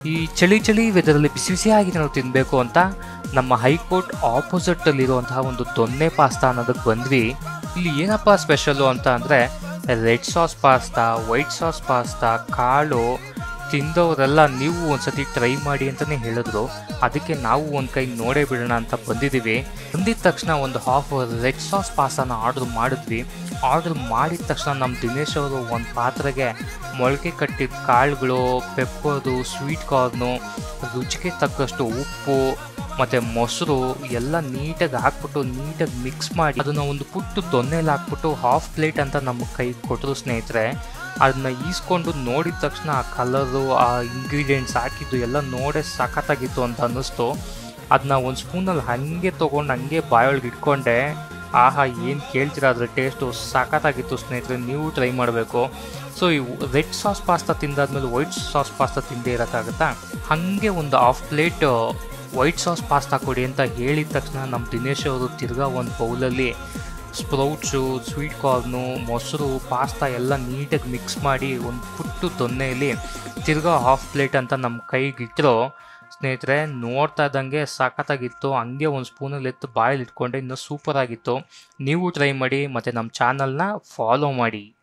ಈ ಚಳಿ ಚಳಿ ವೆದರಲ್ಲಿ ಬಿಸಿ ಬಿಸಿಯಾಗಿ ನಾವು ತಿನ್ನಬೇಕು ಅಂತ ನಮ್ಮ ಹೈಕೋರ್ಟ್ ಆಪೋಸಿಟಲ್ಲಿರುವಂತಹ ಒಂದು ದೊನ್ನೆ ಪಾಸ್ತಾ ಅನ್ನೋದಕ್ಕೆ ಬಂದ್ವಿ ಇಲ್ಲಿ ಏನಪ್ಪ ಸ್ಪೆಷಲ್ಲು ಅಂತ ಅಂದರೆ red sauce pasta white sauce pasta ಕಾಳು ತಿಂದವರೆಲ್ಲ ನೀವು ಒಂದ್ಸತಿ ಟ್ರೈ ಮಾಡಿ ಅಂತಲೇ ಹೇಳಿದ್ರು ಅದಕ್ಕೆ ನಾವು ಒಂದು ಕೈ ನೋಡೇ ಬಿಡೋಣ ಅಂತ ಬಂದಿದ್ದೀವಿ ಬಂದಿದ ತಕ್ಷಣ ಒಂದು ಹಾಫ್ ರೆಡ್ ಸಾಸ್ ಪಾಸ್ತಾನ ಆರ್ಡ್ರ್ ಮಾಡಿದ್ವಿ ಆರ್ಡ್ರ್ ಮಾಡಿದ ತಕ್ಷಣ ನಮ್ಮ ದಿನೇಶ್ ಅವರು ಒಂದು ಪಾತ್ರೆಗೆ ಮೊಳಕೆ ಕಟ್ಟಿದ ಕಾಳುಗಳು ಪೆಪ್ಪರು ಸ್ವೀಟ್ ಕಾರ್ನು ರುಚಿಗೆ ತಕ್ಕಷ್ಟು ಉಪ್ಪು ಮತ್ತು ಮೊಸರು ಎಲ್ಲ ನೀಟಾಗಿ ಹಾಕ್ಬಿಟ್ಟು ನೀಟಾಗಿ ಮಿಕ್ಸ್ ಮಾಡಿ ಅದನ್ನು ಒಂದು ಪುಟ್ಟು ದೊನ್ನೆಲಿ ಹಾಕ್ಬಿಟ್ಟು ಹಾಫ್ ಪ್ಲೇಟ್ ಅಂತ ನಮ್ಮ ಕೈ ಕೊಟ್ಟರು ಸ್ನೇಹಿತರೆ ಅದನ್ನ ಈಸ್ಕೊಂಡು ನೋಡಿದ ತಕ್ಷಣ ಆ ಕಲರು ಆ ಇಂಗ್ರೀಡಿಯೆಂಟ್ಸ್ ಹಾಕಿದ್ದು ಎಲ್ಲ ನೋಡೇ ಸಖತ್ತಾಗಿತ್ತು ಅಂತ ಅನ್ನಿಸ್ತು ಅದನ್ನ ಒಂದು ಸ್ಪೂನಲ್ಲಿ ಹಾಗೆ ತೊಗೊಂಡು ಹಂಗೆ ಬಾಯೊಳಗೆ ಇಟ್ಕೊಂಡೆ ಆಹಾ ಏನು ಕೇಳ್ತೀರಾ ಅದ್ರ ಟೇಸ್ಟು ಸಖತ್ತಾಗಿತ್ತು ಸ್ನೇಹಿತರೆ ನೀವು ಟ್ರೈ ಮಾಡಬೇಕು ಸೊ ಈ ರೆಡ್ ಸಾಸ್ ಪಾಸ್ತಾ ತಿಂದಾದ್ಮೇಲೆ ವೈಟ್ ಸಾಸ್ ಪಾಸ್ತಾ ತಿಂದೇ ಇರೋಕ್ಕಾಗತ್ತಾ ಹಾಗೆ ಒಂದು half plate white sauce pasta ಕೊಡಿ ಅಂತ ಹೇಳಿದ ತಕ್ಷಣ ನಮ್ಮ ದಿನೇಶ್ ಅವರು ತಿರ್ಗಾ ಒಂದು ಬೌಲಲ್ಲಿ ಸ್ಪ್ರೌಟ್ಸು ಸ್ವೀಟ್ ಕಾರ್ನು ಮೊಸರು ಪಾಸ್ತಾ ಎಲ್ಲ ನೀಟಾಗಿ ಮಿಕ್ಸ್ ಮಾಡಿ ಒಂದು ಪುಟ್ಟು ದೊನ್ನೆಯಲ್ಲಿ ತಿರ್ಗಾ ಹಾಫ್ ಪ್ಲೇಟ್ ಅಂತ ನಮ್ಮ ಕೈಗಿಟ್ಟರು ಸ್ನೇಹಿತರೆ ನೋಡ್ತಾ ಇದ್ದಂಗೆ ಸಖತ್ತಾಗಿತ್ತು ಹಂಗೆ ಒಂದು ಸ್ಪೂನಲ್ಲಿ ಎತ್ತು ಬಾಯಲ್ಲಿ ಇಟ್ಕೊಂಡೆ ಇನ್ನೂ ಸೂಪರ್ ಆಗಿತ್ತು ನೀವು ಟ್ರೈ ಮಾಡಿ ಮತ್ತು ನಮ್ಮ ಚಾನಲ್ನ ಫಾಲೋ ಮಾಡಿ